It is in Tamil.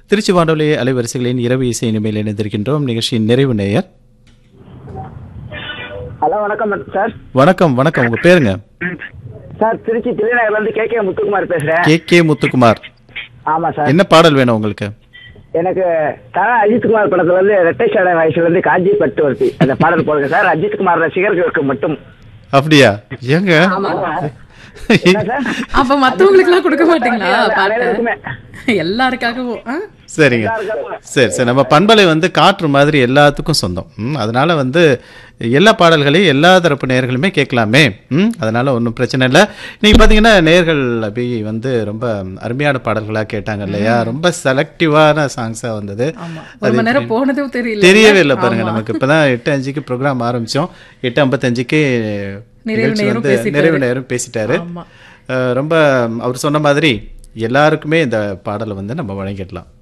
திருச்சி வானொலி அலைவரிசைகளின் இரவு இசை இனிமேல் இணைந்திருக்கின்றோம் நிகழ்ச்சியின் நிறைவு நேயர் ஹலோ வணக்கம் சார் வணக்கம் வணக்கம் உங்க பேருங்க சார் திருச்சி திருநகர்ல இருந்து கே கே முத்துக்குமார் பேசுறேன் கே கே முத்துக்குமார் ஆமா சார் என்ன பாடல் வேணும் உங்களுக்கு எனக்கு தல அஜித்குமார் படத்துல இருந்து ரெட்டை சாடை வயசுல இருந்து காஞ்சி பட்டு வருத்தி அந்த பாடல் போடுங்க சார் அஜித்குமார் ரசிகர்களுக்கு மட்டும் அப்படியா ஏங்க என்ன சார் அப்ப மத்தவங்களுக்கு எல்லாம் கொடுக்க மாட்டீங்களா பாட்டு அனைவருக்குமே. எல்லாருக்காகவும் ஆ? சரிங்க சரி சரி நம்ம பண்பலை வந்து காற்று மாதிரி எல்லாத்துக்கும் சொந்தம் ம், அதனால வந்து எல்லா பாடல்களையும் எல்லா தரப்பு நேயர்களுமே கேட்கலாமே ம் அதனால ஒன்றும் பிரச்சனை இல்லை நீங்க பார்த்தீங்கன்னா நேயர்கள் அபி வந்து ரொம்ப அருமையான பாடல்களாக கேட்டாங்க இல்லையா ரொம்ப செலக்டிவான சாங்ஸாக வந்தது ஆமா ஒரு மணி நேரம் போனதும் தெரியல தெரியவே இல்லை பாருங்க நமக்கு இப்பதான் எட்டு அஞ்சுக்கு ப்ரோக்ராம் ஆரம்பிச்சோம் எட்டு ஐம்பத்தஞ்சுக்கு நிறைவு நிகழ்ச்சி நேரம் வந்து பேசிட்டாரு. நிறைவு நேரம் பேசிட்டாரு ஆமா. அஹ் ரொம்ப அவர் சொன்ன மாதிரி எல்லாருக்குமே இந்த பாடலை வந்து நம்ம வழங்கிடலாம்